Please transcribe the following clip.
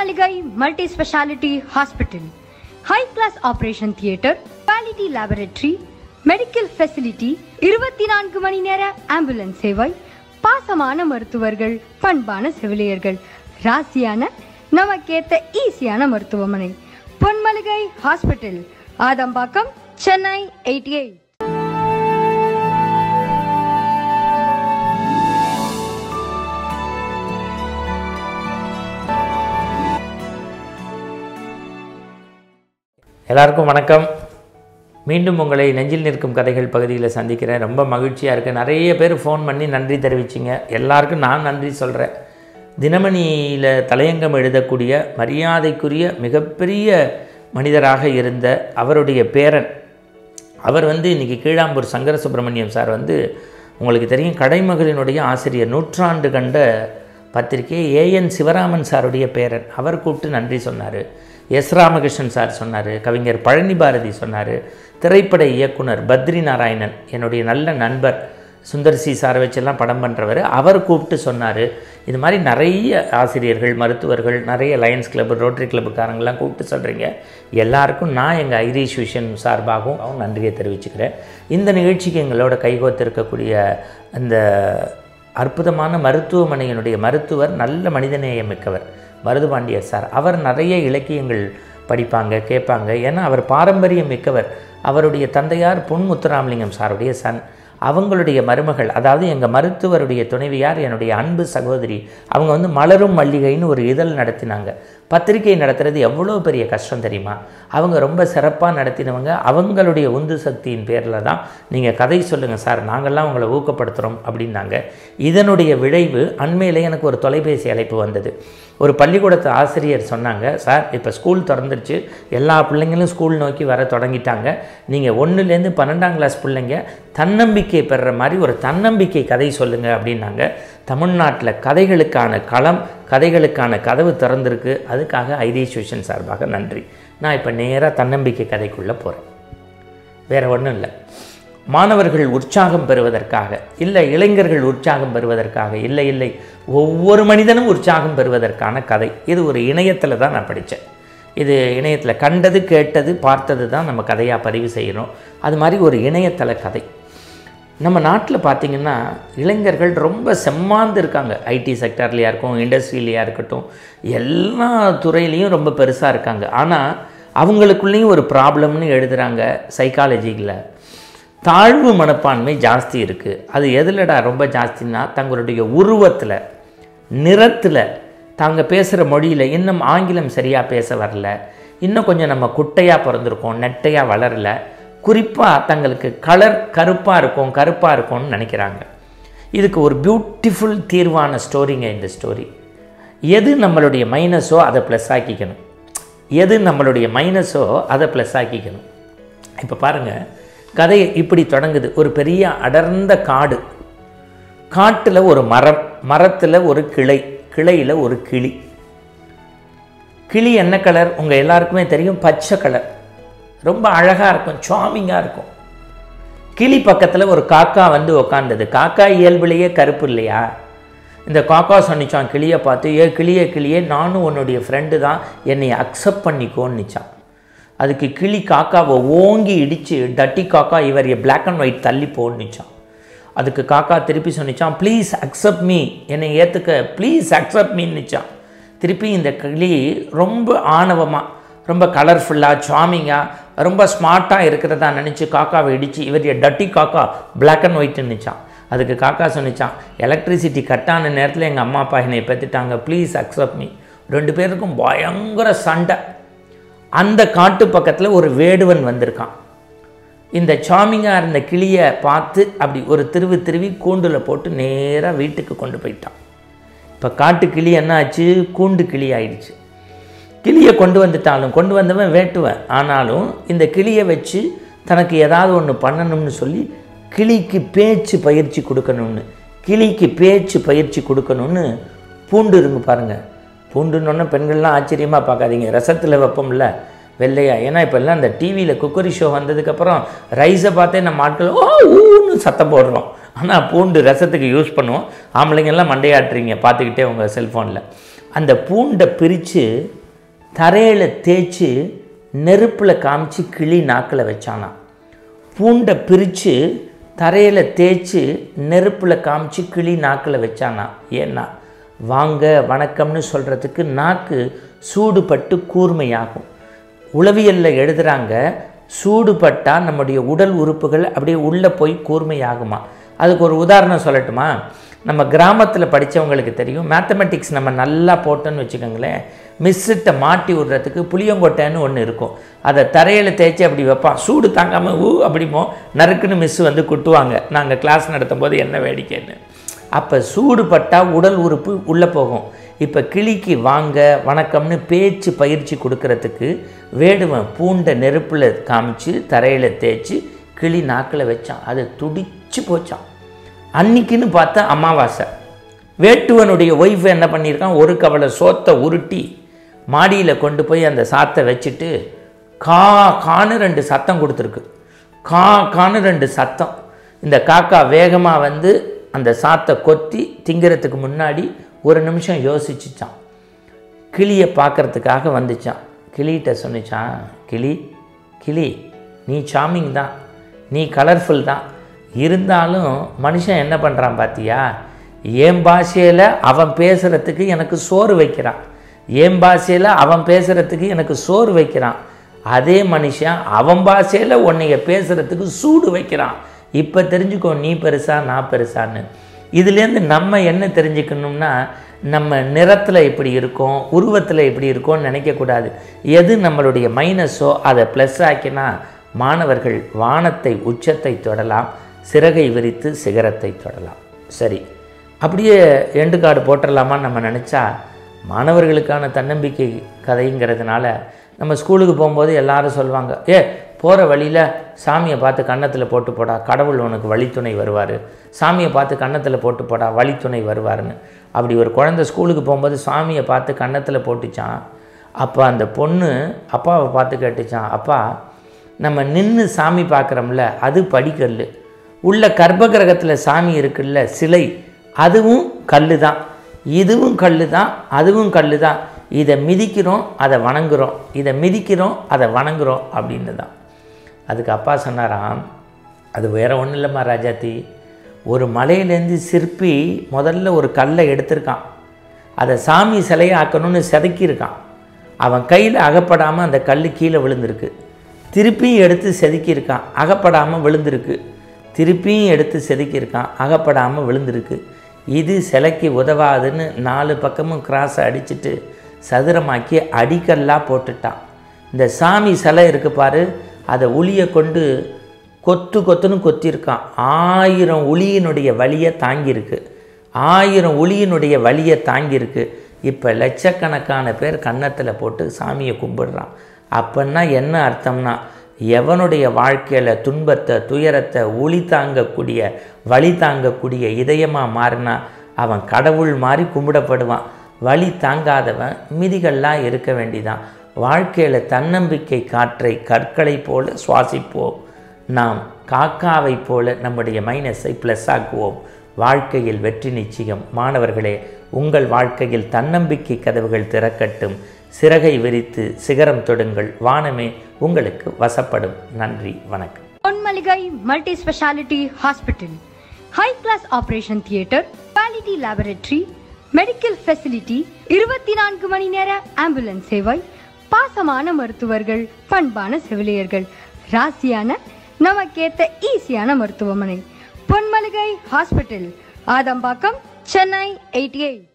பொன்மலிகை multi speciality hospital high class operation theatre quality laboratory medical facility இருபத்தி நான்கு மணி நேர ambulance சேவை பாசமான மருத்துவர்கள் பண்பான செவிலியர்கள் ராசியான நமக்கேத்த ஈஸியான மருத்துவமனை Ponmaligai hospital Adambakkam Chennai eighty eight எல்லாருக்கும் வணக்கம் மீண்டும் உங்களை நெஞ்சில் நிற்கும் கதைகள் பகுதியில் சந்திக்கிறேன் ரொம்ப மகிழ்ச்சியாக இருக்குது நிறைய பேர் ஃபோன் பண்ணி நன்றி தெரிவிச்சிங்க எல்லாருக்கும் நான் நன்றி சொல்கிறேன் தினமணியில் தலையங்கம் எழுதக்கூடிய மரியாதைக்குரிய மிகப்பெரிய மனிதராக இருந்த அவருடைய பேரன் அவர் வந்து இன்றைக்கி கீழாம்பூர் சங்கர சுப்பிரமணியம் சார் வந்து உங்களுக்கு தெரியும் கடைமகளினுடைய ஆசிரியர் நூற்றாண்டு கண்ட பத்திரிகை ஏஎன் சிவராமன் சாருடைய பேரன் அவர் கூப்பிட்டு நன்றி சொன்னார் எஸ் ராமகிருஷ்ணன் சார் சொன்னார் கவிஞர் பழனி பாரதி சொன்னார் திரைப்பட இயக்குனர் பத்ரி நாராயணன் என்னுடைய நல்ல நண்பர் சுந்தர் சி சாரை வச்செல்லாம் படம் பண்ணுறவர் அவர் கூப்பிட்டு சொன்னார் இது மாதிரி நிறைய ஆசிரியர்கள் மருத்துவர்கள் நிறைய லயன்ஸ் கிளப் ரோட்டரி கிளப்புக்காரங்கெல்லாம் கூப்பிட்டு சொல்கிறீங்க எல்லாருக்கும் நான் எங்கள் ஐரிஷ் விஷன் சார்பாகவும் நன்றியை தெரிவிச்சுக்கிறேன் இந்த நிகழ்ச்சிக்கு எங்களோட கைகோத்திருக்கக்கூடிய அந்த அற்புதமான மருத்துவமனையினுடைய மருத்துவர் நல்ல மனிதநேயம் மிக்கவர் மருதுபாண்டியர் சார் அவர் நிறைய இலக்கியங்கள் படிப்பாங்க கேட்பாங்க ஏன்னா அவர் பாரம்பரியம் மிக்கவர் அவருடைய தந்தையார் பொன் முத்துராமலிங்கம் சாருடைய சன் அவங்களுடைய மருமகள் அதாவது எங்கள் மருத்துவருடைய துணைவியார் என்னுடைய அன்பு சகோதரி அவங்க வந்து மலரும் மல்லிகைன்னு ஒரு இதழ் நடத்தினாங்க பத்திரிகை நடத்துறது எவ்வளோ பெரிய கஷ்டம் தெரியுமா அவங்க ரொம்ப சிறப்பாக நடத்தினவங்க அவங்களுடைய உந்து சக்தியின் பேரில் தான் நீங்கள் கதை சொல்லுங்கள் சார் நாங்கள்லாம் உங்களை ஊக்கப்படுத்துகிறோம் அப்படின்னாங்க இதனுடைய விளைவு அண்மையில் எனக்கு ஒரு தொலைபேசி அழைப்பு வந்தது ஒரு பள்ளிக்கூடத்து ஆசிரியர் சொன்னாங்க சார் இப்போ ஸ்கூல் திறந்துருச்சு எல்லா பிள்ளைங்களும் ஸ்கூல் நோக்கி வர தொடங்கிட்டாங்க நீங்கள் ஒன்றுலேருந்து பன்னெண்டாம் கிளாஸ் பிள்ளைங்க தன்னம்பிக்கை பெறுற மாதிரி ஒரு தன்னம்பிக்கை கதை சொல்லுங்கள் அப்படின்னாங்க தமிழ்நாட்டில் கதைகளுக்கான களம் கதைகளுக்கான கதவு திறந்திருக்கு அதுக்காக ஐரிஷ் விஷன் சார்பாக நன்றி நான் இப்போ நேராக தன்னம்பிக்கை கதைக்குள்ளே போகிறேன் வேறு ஒன்றும் இல்லை மாணவர்கள் உற்சாகம் பெறுவதற்காக இல்லை இளைஞர்கள் உற்சாகம் பெறுவதற்காக இல்லை இல்லை ஒவ்வொரு மனிதனும் உற்சாகம் பெறுவதற்கான கதை இது ஒரு இணையத்தில் தான் நான் படித்தேன் இது இணையத்தில் கண்டது கேட்டது பார்த்தது தான் நம்ம கதையாக பதிவு செய்யணும் அது மாதிரி ஒரு இணையதள கதை நம்ம நாட்டில் பார்த்திங்கன்னா இளைஞர்கள் ரொம்ப செம்மாந்து இருக்காங்க ஐடி செக்டர்லையாக இருக்கும் இண்டஸ்ட்ரியிலையாக இருக்கட்டும் எல்லா துறையிலையும் ரொம்ப பெருசாக இருக்காங்க ஆனால் அவங்களுக்குள்ளேயும் ஒரு ப்ராப்ளம்னு எழுதுகிறாங்க சைக்காலஜியில் தாழ்வு மனப்பான்மை ஜாஸ்தி இருக்குது அது எதிலடா ரொம்ப ஜாஸ்தின்னா தங்களுடைய உருவத்தில் நிறத்தில் தாங்க பேசுகிற மொழியில் இன்னும் ஆங்கிலம் சரியாக பேச வரல இன்னும் கொஞ்சம் நம்ம குட்டையாக பிறந்திருக்கோம் நெட்டையாக வளரல குறிப்பாக தங்களுக்கு கலர் கருப்பாக இருக்கும் கருப்பாக இருக்கும்னு நினைக்கிறாங்க இதுக்கு ஒரு பியூட்டிஃபுல் தீர்வான ஸ்டோரிங்க இந்த ஸ்டோரி எது நம்மளுடைய மைனஸோ அதை ப்ளஸ் ஆக்கிக்கணும் எது நம்மளுடைய மைனஸோ அதை ப்ளஸ் ஆக்கிக்கணும் இப்போ பாருங்கள் கதை இப்படி தொடங்குது ஒரு பெரிய அடர்ந்த காடு காட்டில் ஒரு மரம் மரத்தில் ஒரு கிளை கிளையில் ஒரு கிளி கிளி என்ன கலர் உங்கள் எல்லாருக்குமே தெரியும் பச்சை கலர் ரொம்ப அழகாக இருக்கும் சாமிங்காக இருக்கும் கிளி பக்கத்தில் ஒரு காக்கா வந்து உக்காந்தது காக்கா இயல்புலேயே கருப்பு இல்லையா இந்த காக்கா சொன்னிச்சான் கிளியை பார்த்து ஏ கிளியே கிளியே நானும் உன்னுடைய ஃப்ரெண்டு தான் என்னை அக்செப்ட் பண்ணிக்கோன்னுச்சான் அதுக்கு கிளி காக்காவை ஓங்கி இடித்து டட்டி காக்கா இவர் பிளாக் அண்ட் ஒயிட் தள்ளி போன்னுச்சான் அதுக்கு காக்கா திருப்பி சொன்னிச்சான் ப்ளீஸ் அக்செப்ட் மீ என்னை ஏற்றுக்க ப்ளீஸ் அக்செப்ட் மீன்னுச்சான் திருப்பி இந்த கிளி ரொம்ப ஆணவமாக ரொம்ப கலர்ஃபுல்லாக சாமிங்காக ரொம்ப ஸ்மார்ட்டாக இருக்கிறதா நினச்சி காக்காவை இடித்து இவர் டட்டி காக்கா பிளாக் அண்ட் ஒயிட்னுச்சான் அதுக்கு காக்கா சொன்னிச்சான் எலக்ட்ரிசிட்டி கட்டான நேரத்தில் எங்கள் அம்மா அப்பா என்னை பெற்றுட்டாங்க ப்ளீஸ் அக்செப்ட் மீ ரெண்டு பேருக்கும் பயங்கர சண்டை அந்த காட்டு பக்கத்தில் ஒரு வேடுவன் வந்திருக்கான் இந்த சாமிங்காக இருந்த கிளியை பார்த்து அப்படி ஒரு திருவி திருவி கூண்டில் போட்டு நேராக வீட்டுக்கு கொண்டு போயிட்டான் இப்போ காட்டு கிளி என்ன ஆச்சு கூண்டு கிளி ஆயிடுச்சு கிளியை கொண்டு வந்துட்டாலும் கொண்டு வந்தவன் வேட்டுவன் ஆனாலும் இந்த கிளியை வச்சு தனக்கு ஏதாவது ஒன்று பண்ணணும்னு சொல்லி கிளிக்கு பேச்சு பயிற்சி கொடுக்கணும்னு கிளிக்கு பேச்சு பயிற்சி கொடுக்கணும்னு பூண்டு இருங்க பாருங்கள் பூண்டுன்னொன்னே பெண்கள்லாம் ஆச்சரியமாக பார்க்காதீங்க ரசத்தில் வைப்போம்ல வெள்ளையா ஏன்னா இப்போ எல்லாம் இந்த டிவியில் குக்கரி ஷோ வந்ததுக்கப்புறம் ரைஸை பார்த்தே நம்ம ஆட்கள் ஓ ஊன்னு சத்தம் போடுறோம் ஆனால் பூண்டு ரசத்துக்கு யூஸ் பண்ணுவோம் ஆம்பளைங்கெல்லாம் மண்டையாட்டுறீங்க பார்த்துக்கிட்டே உங்கள் செல்ஃபோனில் அந்த பூண்டை பிரித்து தரையில் தேய்ச்சி நெருப்பில் காமிச்சு கிளி நாக்கில் வச்சானா பூண்டை பிரித்து தரையில் தேய்ச்சி நெருப்பில் காமிச்சு கிளி நாக்கில் வச்சானா ஏன்னா வாங்க வணக்கம்னு சொல்கிறதுக்கு நாக்கு சூடுபட்டு கூர்மையாகும் உளவியலில் எழுதுகிறாங்க சூடுபட்டால் நம்முடைய உடல் உறுப்புகள் அப்படியே உள்ளே போய் கூர்மையாகுமா அதுக்கு ஒரு உதாரணம் சொல்லட்டுமா நம்ம கிராமத்தில் படித்தவங்களுக்கு தெரியும் மேத்தமெட்டிக்ஸ் நம்ம நல்லா போட்டோன்னு வச்சுக்கோங்களேன் மிஸ்ஸிட்ட மாட்டி விடுறதுக்கு புளியங்கொட்டைன்னு ஒன்று இருக்கும் அதை தரையில் தேய்ச்சி அப்படி வைப்பான் சூடு தாங்காமல் ஊ அப்படிமோ நறுக்குன்னு மிஸ் வந்து குட்டுவாங்க நாங்கள் கிளாஸ் நடத்தும் போது என்ன வேடிக்கைன்னு அப்போ சூடு பட்டால் உடல் உறுப்பு உள்ளே போகும் இப்போ கிளிக்கு வாங்க வணக்கம்னு பேச்சு பயிற்சி கொடுக்கறதுக்கு வேடுவன் பூண்டை நெருப்பில் காமிச்சு தரையில் தேய்ச்சி கிளி நாக்கில் வச்சான் அது துடிச்சு போச்சான் அன்னைக்குன்னு பார்த்தா அமாவாசை வேட்டுவனுடைய ஒய்ஃப் என்ன பண்ணியிருக்கான் ஒரு கவலை சோத்தை உருட்டி மாடியில் கொண்டு போய் அந்த சாத்தை வச்சுட்டு கா கான்னு ரெண்டு சத்தம் கொடுத்துருக்கு கா கான்னு ரெண்டு சத்தம் இந்த காக்கா வேகமாக வந்து அந்த சாத்தை கொத்தி திங்கிறதுக்கு முன்னாடி ஒரு நிமிஷம் யோசிச்சுச்சான் கிளியை பார்க்கறதுக்காக வந்துச்சான் கிளிகிட்ட சொன்னிச்சான் கிளி கிளி நீ சாமிங் தான் நீ கலர்ஃபுல் தான் இருந்தாலும் மனுஷன் என்ன பண்ணுறான் பார்த்தியா என் பாஷையில் அவன் பேசுகிறதுக்கு எனக்கு சோறு வைக்கிறான் என் பாஷையில் அவன் பேசுகிறதுக்கு எனக்கு சோறு வைக்கிறான் அதே மனுஷன் அவன் பாஷையில் உன்னைய பேசுகிறதுக்கு சூடு வைக்கிறான் இப்போ தெரிஞ்சுக்கோ நீ பெருசா நான் பெருசான்னு இதுலேருந்து நம்ம என்ன தெரிஞ்சுக்கணும்னா நம்ம நிறத்தில் இப்படி இருக்கோம் உருவத்தில் இப்படி இருக்கோம்னு நினைக்கக்கூடாது எது நம்மளுடைய மைனஸோ அதை ப்ளஸ் ஆக்கினா மாணவர்கள் வானத்தை உச்சத்தை தொடலாம் சிறகை விரித்து சிகரத்தை தொடலாம் சரி அப்படியே எண்டு கார்டு போட்டுடலாமான்னு நம்ம நினச்சா மாணவர்களுக்கான தன்னம்பிக்கை கதைங்கிறதுனால நம்ம ஸ்கூலுக்கு போகும்போது எல்லாரும் சொல்லுவாங்க ஏ போகிற வழியில் சாமியை பார்த்து கன்னத்தில் போட்டு போடா கடவுள் உனக்கு வழித்துணை வருவார் சாமியை பார்த்து கன்னத்தில் போட்டு போடா வழித்துணை வருவார்னு அப்படி ஒரு குழந்தை ஸ்கூலுக்கு போகும்போது சாமியை பார்த்து கன்னத்தில் போட்டுச்சான் அப்போ அந்த பொண்ணு அப்பாவை பார்த்து கேட்டுச்சான் அப்பா நம்ம நின்று சாமி பார்க்குறோம்ல அது படிக்கல் உள்ள கர்ப்ப கிரகத்தில் சாமி இருக்குல்ல சிலை அதுவும் கல் தான் இதுவும் கல் தான் அதுவும் கல் தான் இதை மிதிக்கிறோம் அதை வணங்குறோம் இதை மிதிக்கிறோம் அதை வணங்குறோம் அப்படின்னு தான் அதுக்கு அப்பா சொன்னாராம் அது வேற ஒன்றும் இல்லைம்மா ராஜாத்தி ஒரு மலையிலேருந்து சிற்பி முதல்ல ஒரு கல்லை எடுத்திருக்கான் அதை சாமி சிலையை ஆக்கணும்னு செதுக்கியிருக்கான் அவன் கையில் அகப்படாமல் அந்த கல் கீழே விழுந்திருக்கு திருப்பியும் எடுத்து செதுக்கியிருக்கான் அகப்படாமல் விழுந்திருக்கு திருப்பியும் எடுத்து செதுக்கியிருக்கான் அகப்படாமல் விழுந்திருக்கு இது சிலைக்கு உதவாதுன்னு நாலு பக்கமும் கிராஸை அடிச்சிட்டு சதுரமாக்கி அடிக்கல்லாக போட்டுட்டான் இந்த சாமி சிலை இருக்கு பாரு அதை உளியை கொண்டு கொத்து கொத்துன்னு கொத்திருக்கான் ஆயிரம் உளியினுடைய வலியை தாங்கியிருக்கு ஆயிரம் உளியினுடைய வலியை தாங்கியிருக்கு இப்போ லட்சக்கணக்கான பேர் கன்னத்தில் போட்டு சாமியை கும்பிடுறான் அப்படின்னா என்ன அர்த்தம்னா எவனுடைய வாழ்க்கையில் துன்பத்தை துயரத்தை ஒளி தாங்கக்கூடிய வழி தாங்கக்கூடிய இதயமாக மாறினா அவன் கடவுள் மாதிரி கும்பிடப்படுவான் வழி தாங்காதவன் மிதிகள்லாம் இருக்க வேண்டிதான் வாழ்க்கையில் தன்னம்பிக்கை காற்றை கற்களை போல சுவாசிப்போம் நாம் காக்காவை போல நம்முடைய மைனஸை ப்ளஸ் ஆக்குவோம் வாழ்க்கையில் வெற்றி நிச்சயம் மாணவர்களே உங்கள் வாழ்க்கையில் தன்னம்பிக்கை கதவுகள் திறக்கட்டும் சிறகை விரித்து சிகரம் தொடுங்கள் வானமே உங்களுக்கு வசப்படும் நன்றி வணக்கம் Ponmaligai multi speciality hospital high class operation theatre quality laboratory medical facility இருபத்தி நான்கு மணி நேர ஆம்புலன்ஸ் சேவை பாசமான மருத்துவர்கள் பண்பான செவிலியர்கள் ராசியான நமக்கேத்த ஈஸியான மருத்துவமனை Ponmaligai hospital Adambakkam Chennai eighty eight